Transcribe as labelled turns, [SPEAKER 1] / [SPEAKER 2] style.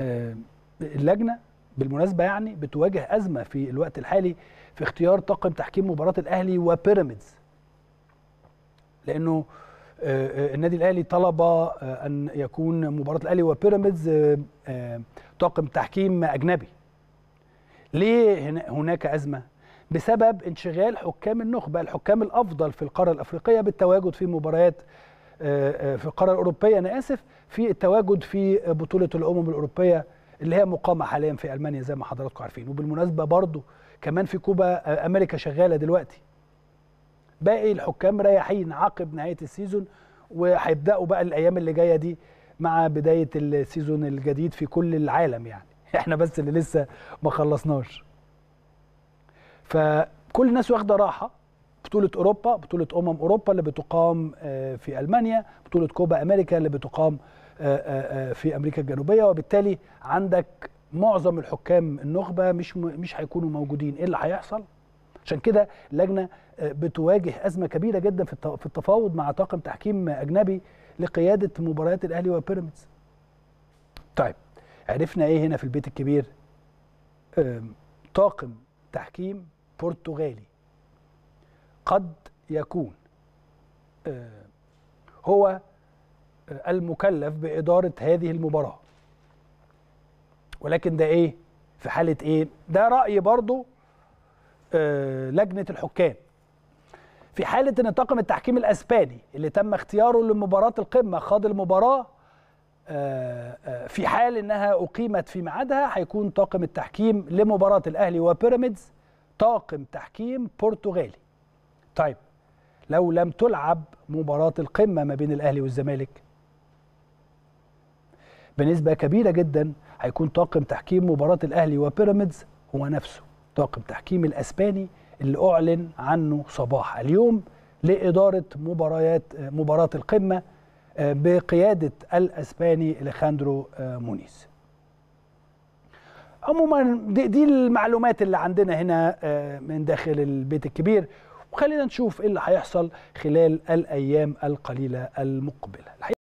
[SPEAKER 1] آه، اللجنه بالمناسبه يعني بتواجه ازمه في الوقت الحالي في اختيار طاقم تحكيم مباراه الاهلي وبيراميدز لانه آه، آه، النادي الاهلي طلب آه، ان يكون مباراه الاهلي وبيراميدز آه، آه، طاقم تحكيم اجنبي ليه هنا- هناك ازمه بسبب انشغال حكام النخبه الحكام الافضل في القاره الافريقيه بالتواجد في مباريات آه، آه، في القاره الاوروبيه انا اسف في التواجد في بطوله الامم الاوروبيه اللي هي مقامه حاليا في المانيا زي ما حضراتكم عارفين وبالمناسبه برضو كمان في كوبا آه، امريكا شغاله دلوقتي باقي الحكام رايحين عقب نهايه السيزون وهيبداوا بقى الايام اللي جايه دي مع بدايه السيزون الجديد في كل العالم يعني احنا بس اللي لسه ما خلصناش فكل الناس واخده راحه بطوله اوروبا بطوله امم اوروبا اللي بتقام آه، في المانيا بطوله كوبا امريكا اللي بتقام آه، آه، آه، في امريكا الجنوبيه وبالتالي عندك معظم الحكام النخبه مش م- مش هيكونوا موجودين ايه اللي هيحصل عشان كده اللجنه آه، بتواجه ازمه كبيره جدا في الت- في التفاوض مع طاقم تحكيم اجنبي لقياده مباريات الاهلي وبيراميدز طيب عرفنا ايه هنا في البيت الكبير آم، طاقم تحكيم برتغالي قد يكون آه، هو آه، المكلف بإدارة هذه المباراة ولكن ده إيه في حالة إيه ده رأي برضو آه، لجنة الحكام في حالة أن طاقم التحكيم الأسباني اللي تم اختياره لمباراة القمة خاض المباراة آه، آه، في حال انها اقيمت في ميعادها هيكون طاقم التحكيم لمباراه الاهلي وبيراميدز طاقم تحكيم برتغالي. طيب لو لم تلعب مباراه القمه ما بين الاهلي والزمالك بنسبه كبيره جدا هيكون طاقم تحكيم مباراه الاهلي وبيراميدز هو نفسه طاقم تحكيم الاسباني اللي اعلن عنه صباح اليوم لاداره مباريات مباراه القمه آه، بقياده الاسباني اليخاندرو آه، مونيز. عموما دي, دي المعلومات اللي عندنا هنا آه، من داخل البيت الكبير وخلينا نشوف ايه اللي هيحصل خلال الايام القليله المقبله. الحقيقة